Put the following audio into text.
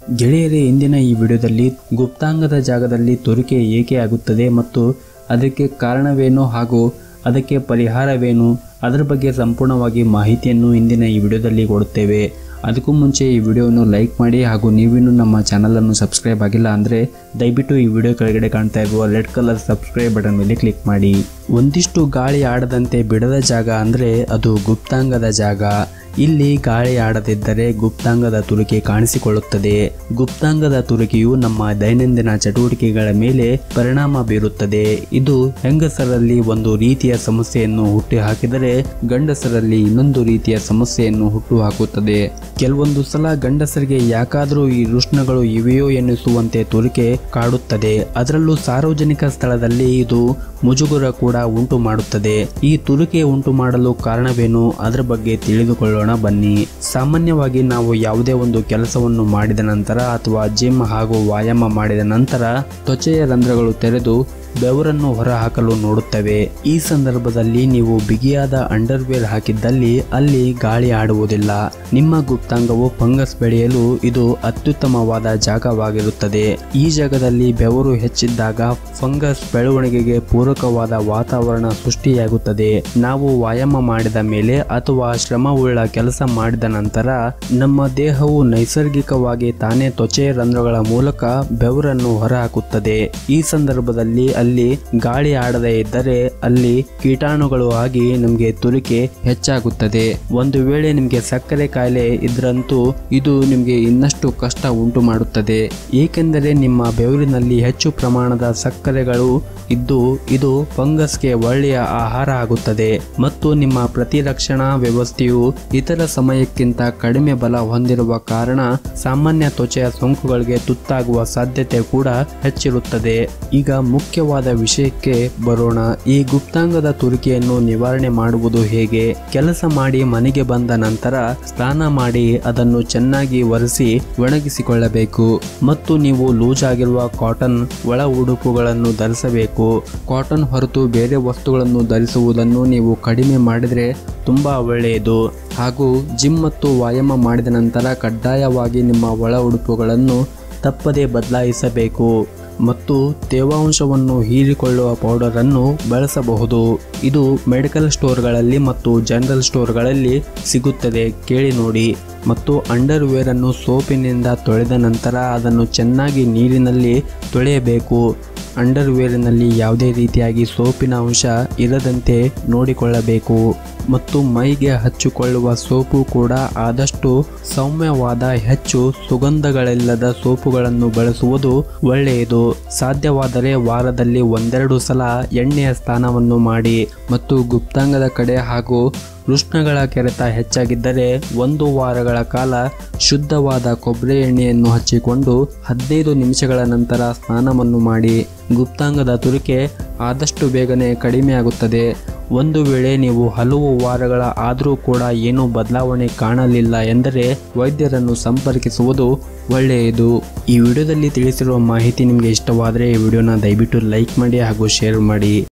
ಗೆಳೆಯರೇ ಇಂದಿನ ಈ ವಿಡಿಯೋದಲ್ಲಿ ಗುಪ್ತಾಂಗದ ಜಾಗದಲ್ಲಿ ತುರಿಕೆ ಏಕೆ ಆಗುತ್ತದೆ ಮತ್ತು ಅದಕ್ಕೆ ಕಾರಣವೇನು ಹಾಗೂ ಅದಕ್ಕೆ ಪರಿಹಾರವೇನು ಅದರ ಬಗ್ಗೆ ಸಂಪೂರ್ಣವಾಗಿ ಮಾಹಿತಿಯನ್ನು ಇಂದಿನ ಈ ವಿಡಿಯೋದಲ್ಲಿ ಕೊಡುತ್ತೇವೆ ಅದಕ್ಕೂ ಮುಂಚೆ ಈ ವಿಡಿಯೋವನ್ನು ಲೈಕ್ ಮಾಡಿ ಹಾಗೂ ನೀವಿನ್ನೂ ನಮ್ಮ ಚಾನಲನ್ನು ಸಬ್ಸ್ಕ್ರೈಬ್ ಆಗಿಲ್ಲ ಅಂದರೆ ದಯವಿಟ್ಟು ಈ ವಿಡಿಯೋ ಕೆಳಗಡೆ ಕಾಣ್ತಾ ಇರುವ ರೆಡ್ ಕಲರ್ ಸಬ್ಸ್ಕ್ರೈಬ್ ಬಟನ್ ಮೇಲೆ ಕ್ಲಿಕ್ ಮಾಡಿ ಒಂದಿಷ್ಟು ಗಾಳಿ ಆಡದಂತೆ ಬಿಡದ ಜಾಗ ಅಂದರೆ ಅದು ಗುಪ್ತಾಂಗದ ಜಾಗ ಇಲ್ಲಿ ಗಾಳಿ ಆಡದಿದ್ದರೆ ಗುಪ್ತಾಂಗದ ತುರಿಕೆ ಕಾಣಿಸಿಕೊಳ್ಳುತ್ತದೆ ಗುಪ್ತಾಂಗದ ತುರಿಕೆಯು ನಮ್ಮ ದೈನಂದಿನ ಚಟುವಟಿಕೆಗಳ ಮೇಲೆ ಪರಿಣಾಮ ಬೀರುತ್ತದೆ ಇದು ಹೆಂಗಸರಲ್ಲಿ ಒಂದು ರೀತಿಯ ಸಮಸ್ಯೆಯನ್ನು ಹುಟ್ಟು ಹಾಕಿದರೆ ಗಂಡಸರಲ್ಲಿ ಇನ್ನೊಂದು ರೀತಿಯ ಸಮಸ್ಯೆಯನ್ನು ಹುಟ್ಟು ಹಾಕುತ್ತದೆ ಕೆಲವೊಂದು ಸಲ ಗಂಡಸರಿಗೆ ಯಾಕಾದರೂ ಈ ರುಷ್ಣಗಳು ಇವೆಯೋ ಎನ್ನಿಸುವಂತೆ ತುರಿಕೆ ಕಾಡುತ್ತದೆ ಅದರಲ್ಲೂ ಸಾರ್ವಜನಿಕ ಸ್ಥಳದಲ್ಲಿ ಇದು ಮುಜುಗುರ ಕೂಡ ಉಂಟು ಮಾಡುತ್ತದೆ ಈ ತುರಿಕೆ ಉಂಟು ಮಾಡಲು ಕಾರಣವೇನು ಅದರ ಬಗ್ಗೆ ತಿಳಿದುಕೊಳ್ಳೋಣ ಬನ್ನಿ ಸಾಮಾನ್ಯವಾಗಿ ನಾವು ಯಾವುದೇ ಒಂದು ಕೆಲಸವನ್ನು ಮಾಡಿದ ನಂತರ ಅಥವಾ ಜಿಮ್ ಹಾಗೂ ವ್ಯಾಯಾಮ ಮಾಡಿದ ನಂತರ ತ್ವಚೆಯ ರಂಧ್ರಗಳು ತೆರೆದು ಬೆವರನ್ನು ಹೊರಹಾಕಲು ನೋಡುತ್ತವೆ ಈ ಸಂದರ್ಭದಲ್ಲಿ ನೀವು ಬಿಗಿಯಾದ ಅಂಡರ್ವೇರ್ ಹಾಕಿದ್ದಲ್ಲಿ ಅಲ್ಲಿ ಗಾಳಿ ಆಡುವುದಿಲ್ಲ ನಿಮ್ಮ ಗುಪ್ತಾಂಗವು ಫಂಗಸ್ ಬೆಳೆಯಲು ಇದು ಅತ್ಯುತ್ತಮವಾದ ಜಾಗವಾಗಿರುತ್ತದೆ ಈ ಜಾಗದಲ್ಲಿ ಬೆವರು ಹೆಚ್ಚಿದ್ದಾಗ ಫಂಗಸ್ ಬೆಳವಣಿಗೆಗೆ ಪೂರಕವಾದ ವಾತಾವರಣ ಸೃಷ್ಟಿಯಾಗುತ್ತದೆ ನಾವು ವ್ಯಾಯಾಮ ಮಾಡಿದ ಮೇಲೆ ಅಥವಾ ಶ್ರಮವುಳ್ಳ ಕೆಲಸ ಮಾಡಿದ ನಂತರ ನಮ್ಮ ದೇಹವು ನೈಸರ್ಗಿಕವಾಗಿ ತಾನೇ ತ್ವಚೆಯ ರಂಧ್ರಗಳ ಮೂಲಕ ಬೆವರನ್ನು ಹೊರಹಾಕುತ್ತದೆ ಈ ಸಂದರ್ಭದಲ್ಲಿ ಅಲ್ಲಿ ಗಾಳಿ ಆಡದೇ ಇದ್ದರೆ ಅಲ್ಲಿ ಕೀಟಾಣುಗಳು ಆಗಿ ನಮಗೆ ತುರಿಕೆ ಹೆಚ್ಚಾಗುತ್ತದೆ ಒಂದು ವೇಳೆ ನಿಮಗೆ ಸಕ್ಕರೆ ಕಾಯಿಲೆ ಇದ್ರಂತೂ ಇದು ನಿಮಗೆ ಇನ್ನಷ್ಟು ಕಷ್ಟ ಉಂಟು ಮಾಡುತ್ತದೆ ಏಕೆಂದರೆ ನಿಮ್ಮ ಬೆವರಿನಲ್ಲಿ ಹೆಚ್ಚು ಪ್ರಮಾಣದ ಸಕ್ಕರೆಗಳು ಇದ್ದು ಇದು ಫಂಗಸ್ಗೆ ಒಳ್ಳೆಯ ಆಹಾರ ಆಗುತ್ತದೆ ಮತ್ತು ನಿಮ್ಮ ಪ್ರತಿರಕ್ಷಣಾ ವ್ಯವಸ್ಥೆಯು ಇತರ ಸಮಯಕ್ಕಿಂತ ಕಡಿಮೆ ಬಲ ಹೊಂದಿರುವ ಕಾರಣ ಸಾಮಾನ್ಯ ತ್ವಚೆಯ ಸೋಂಕುಗಳಿಗೆ ತುತ್ತಾಗುವ ಸಾಧ್ಯತೆ ಕೂಡ ಹೆಚ್ಚಿರುತ್ತದೆ ಈಗ ಮುಖ್ಯವಾದ ವಿಷಯಕ್ಕೆ ಬರೋಣ ಈ ಗುಪ್ತಾಂಗದ ತುರಿಕೆಯನ್ನು ನಿವಾರಣೆ ಮಾಡುವುದು ಹೇಗೆ ಕೆಲಸ ಮಾಡಿ ಮನೆಗೆ ಬಂದ ನಂತರ ಸ್ನಾನ ಮಾಡಿ ಅದನ್ನು ಚೆನ್ನಾಗಿ ಒರೆಸಿ ಒಣಗಿಸಿಕೊಳ್ಳಬೇಕು ಮತ್ತು ನೀವು ಲೂಸ್ ಆಗಿರುವ ಕಾಟನ್ ಒಳ ಉಡುಪುಗಳನ್ನು ಧರಿಸಬೇಕು ಕಾಟನ್ ಹೊರತು ಬೇರೆ ವಸ್ತುಗಳನ್ನು ಧರಿಸುವುದನ್ನು ನೀವು ಕಡಿಮೆ ಮಾಡಿದರೆ ತುಂಬಾ ಒಳ್ಳೆಯದು ಹಾಗೂ ಜಿಮ್ ಮತ್ತು ವ್ಯಾಯಾಮ ಮಾಡಿದ ನಂತರ ಕಡ್ಡಾಯವಾಗಿ ನಿಮ್ಮ ಒಳ ಉಡುಪುಗಳನ್ನು ತಪ್ಪದೇ ಬದಲಾಯಿಸಬೇಕು ಮತ್ತು ತೇವಾಂಶವನ್ನು ಹೀರಿಕೊಳ್ಳುವ ಪೌಡರನ್ನು ಬಳಸಬಹುದು ಇದು ಮೆಡಿಕಲ್ ಸ್ಟೋರ್ಗಳಲ್ಲಿ ಮತ್ತು ಜನರಲ್ ಸ್ಟೋರ್ಗಳಲ್ಲಿ ಸಿಗುತ್ತದೆ ಕೇಳಿ ನೋಡಿ ಮತ್ತು ಅಂಡರ್ವೇರನ್ನು ಸೋಪಿನಿಂದ ತೊಳೆದ ನಂತರ ಅದನ್ನು ಚೆನ್ನಾಗಿ ನೀರಿನಲ್ಲಿ ತೊಳೆಯಬೇಕು ಅಂಡರ್ವೇರಿನಲ್ಲಿ ಯಾವುದೇ ರೀತಿಯಾಗಿ ಸೋಪಿನ ಅಂಶ ಇರದಂತೆ ನೋಡಿಕೊಳ್ಳಬೇಕು ಮತ್ತು ಮೈಗೆ ಹಚ್ಚಿಕೊಳ್ಳುವ ಸೋಪು ಕೂಡ ಆದಷ್ಟು ಸೌಮ್ಯವಾದ ಹೆಚ್ಚು ಸುಗಂಧಗಳಿಲ್ಲದ ಸೋಪುಗಳನ್ನು ಬಳಸುವುದು ಒಳ್ಳೆಯದು ಸಾಧ್ಯವಾದರೆ ವಾರದಲ್ಲಿ ಒಂದೆರಡು ಸಲ ಎಣ್ಣೆಯ ಸ್ನಾನವನ್ನು ಮಾಡಿ ಮತ್ತು ಗುಪ್ತಾಂಗದ ಕಡೆ ಹಾಗೂ ಕೃಷ್ಣಗಳ ಕೆರೆತ ಹೆಚ್ಚಾಗಿದ್ದರೆ ಒಂದು ವಾರಗಳ ಕಾಲ ಶುದ್ಧವಾದ ಕೊಬ್ಬರಿ ಎಣ್ಣೆಯನ್ನು ಹಚ್ಚಿಕೊಂಡು ಹದಿನೈದು ನಿಮಿಷಗಳ ನಂತರ ಸ್ನಾನವನ್ನು ಮಾಡಿ ಗುಪ್ತಾಂಗದ ತುರಿಕೆ ಆದಷ್ಟು ಬೇಗನೆ ಕಡಿಮೆಯಾಗುತ್ತದೆ ಒಂದು ವೇಳೆ ನೀವು ಹಲವು ವಾರಗಳ ಆದರೂ ಕೂಡ ಏನೂ ಬದಲಾವಣೆ ಕಾಣಲಿಲ್ಲ ಎಂದರೆ ವೈದ್ಯರನ್ನು ಸಂಪರ್ಕಿಸುವುದು ಒಳ್ಳೆಯದು ಈ ವಿಡಿಯೋದಲ್ಲಿ ತಿಳಿಸಿರುವ ಮಾಹಿತಿ ನಿಮಗೆ ಇಷ್ಟವಾದರೆ ಈ ವಿಡಿಯೋನ ದಯವಿಟ್ಟು ಲೈಕ್ ಮಾಡಿ ಹಾಗೂ ಶೇರ್ ಮಾಡಿ